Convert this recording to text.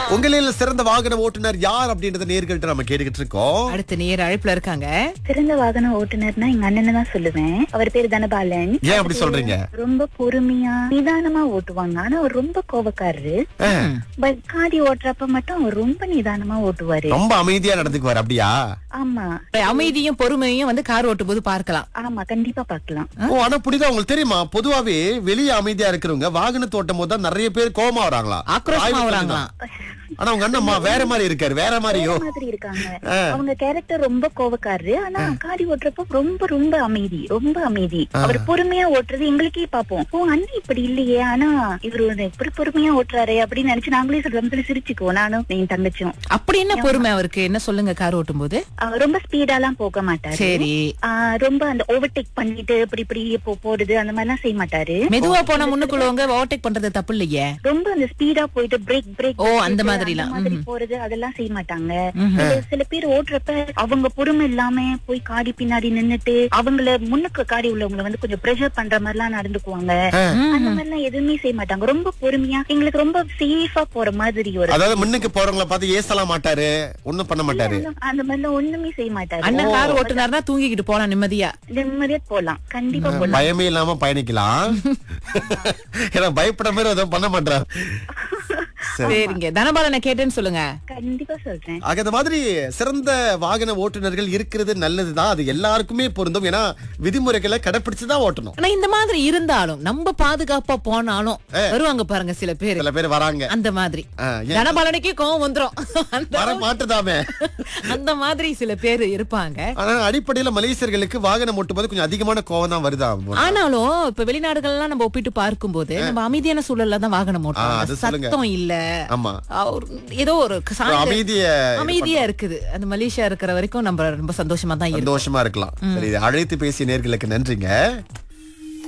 உங்களில் சிறந்த வாகன ஓட்டுநர் யார் அப்படின்றத நேர்கள்ட்ட நம்ம கேட்டுக்கிட்டு இருக்கோம் அடுத்த நேர் அழைப்புல இருக்காங்க சிறந்த வாகன ஓட்டுநர்னா எங்க அண்ணனை தான் சொல்லுவேன் அவர் பேரு தனபாலன் ஏன் அப்படி சொல்றீங்க ரொம்ப பொறுமையா நிதானமா ஓட்டுவாங்க ஆனா அவர் ரொம்ப கோபக்காரரு பட் காடி ஓட்டுறப்ப மட்டும் அவர் ரொம்ப நிதானமா ஓட்டுவாரு ரொம்ப அமைதியா நடந்துக்குவார் அப்படியா ஆமா அமைதியும் பொறுமையும் வந்து கார் ஓட்டும் போது பார்க்கலாம் ஆமா கண்டிப்பா பார்க்கலாம் ஓ ஆனா புரியுதா உங்களுக்கு தெரியுமா பொதுவாவே வெளியே அமைதியா இருக்கிறவங்க வாகனத்தை ஓட்டும் போது தான் நிறைய பேர் கோமா வராங்களா ஆக்ரோஷமா வராங்களாம் ஆனா உங்க அண்ணம்மா வேற மாதிரி இருக்காரு வேற மாதிரியோ வேற மாதிரி இருக்காங்க அவங்க கேரக்டர் ரொம்ப கோபக்காரரு ஆனா காடி ஓட்டுறப்ப ரொம்ப ரொம்ப அமைதி ரொம்ப அமைதி அவர் பொறுமையா ஓட்டுறது எங்களுக்கே பாப்போம் ஓ அண்ணன் இப்படி இல்லையே ஆனா இவரு ஒரு இப்படி பொறுமையா ஓட்டுறாரு அப்படின்னு நினைச்சு நாங்களே சொல்லி சிரிச்சுக்குவோம் நானும் என் தங்கச்சியும் அப்படி என்ன பொறுமை அவருக்கு என்ன சொல்லுங்க கார் ஓட்டும் போது அவர் ரொம்ப ஸ்பீடாலாம் போக மாட்டாரு சரி ஆஹ் ரொம்ப அந்த ஓவர்டேக் பண்ணிட்டு இப்படி இப்படி இப்போ போறது அந்த மாதிரி எல்லாம் செய்ய மாட்டாரு மெதுவா போனா முன்னுக்குள்ளவங்க ஓவர்டேக் பண்றது தப்பு இல்லையே ரொம்ப அந்த ஸ்பீடா போயிட்டு பிரேக் பிரேக் ஓ, அந்த மாதிரிலாம். மாதிரி போறது அதெல்லாம் செய்ய மாட்டாங்க சில- சில பேர் ஓட்டுறப்ப அவங்க பொறுமை இல்லாம போய் காடி பின்னாடி நின்னுட்டு அவங்கள முன்னுக்கு காடி உள்ளவங்களை வந்து கொஞ்சம் ப்ரெஷர் பண்ற மாதிரி எல்லாம் நடந்துக்குவாங்க அந்த மாதிரி எல்லாம் எதுவுமே செய்ய மாட்டாங்க ரொம்ப பொறுமையா எங்களுக்கு ரொம்ப சேஃபா போற மாதிரி ஒரு அதாவது முன்னுக்கு போறவங்கள பார்த்து ஏசலாம் மாட்டாரு ஒண்ணும் பண்ண மாட்டாரு அந்த- அந்த மாதிரி எல்லாம் ஒண்ணுமே செய்ய மாட்டாரு அண்ணன் கார் ஓட்டுனாருன்னா தூங்கிக்கிட்டு போலாம் நிம்மதியா நிம்மதியா போலாம் கண்டிப்பா போலாம் பயமே இல்லாம பயணிக்கலாம் ஏன்னா பயப்பட மாதிரி எதுவும் பண்ண மாட்டாரு சரிங்க தனபாலனை கேட்டேன்னு சொல்லுங்க கண்டிப்பா சொல்றேன் ஆக இந்த மாதிரி சிறந்த வாகன ஓட்டுநர்கள் இருக்கிறது நல்லதுதான் அது எல்லாருக்குமே பொருந்தும் ஏன்னா விதிமுறைகளை கடைபிடிச்சுதான் ஓட்டணும் ஆனா இந்த மாதிரி இருந்தாலும் நம்ம பாதுகாப்பா போனாலும் வருவாங்க பாருங்க சில பேர் சில பேர் வராங்க அந்த மாதிரி ஆ, ஏன்? தனபாலனுக்கே கோவம் வந்துரும் அந்த வர மாட்டுதாமே அந்த மாதிரி சில பேர் இருப்பாங்க ஆனா அடிப்படையில மலேசியர்களுக்கு வாகனம் ஓட்டும் போது கொஞ்சம் அதிகமான கோவம் தான் வருதா ஆனாலும் இப்ப வெளிநாடுகள்லாம் நம்ம ஒப்பிட்டு பார்க்கும்போது நம்ம அமைதியான சூழல்ல தான் வாகனம் ஆ, ஓட்டுறோம் அது சொல்லுங்க. சத்தம் இல்ல ஆமா ஆ, ஒரு- ஏதோ ஒரு சாந்த- அமைதிய அமைதியா இருக்குது அந்த மலேசியா இருக்கிற வரைக்கும் நம்ம ரொம்ப சந்தோஷமா தான் இருக்கும் சந்தோஷமா இருக்கலாம் சரி இது அழைத்து பேசிய நேர்களுக்கு நன்றிங்க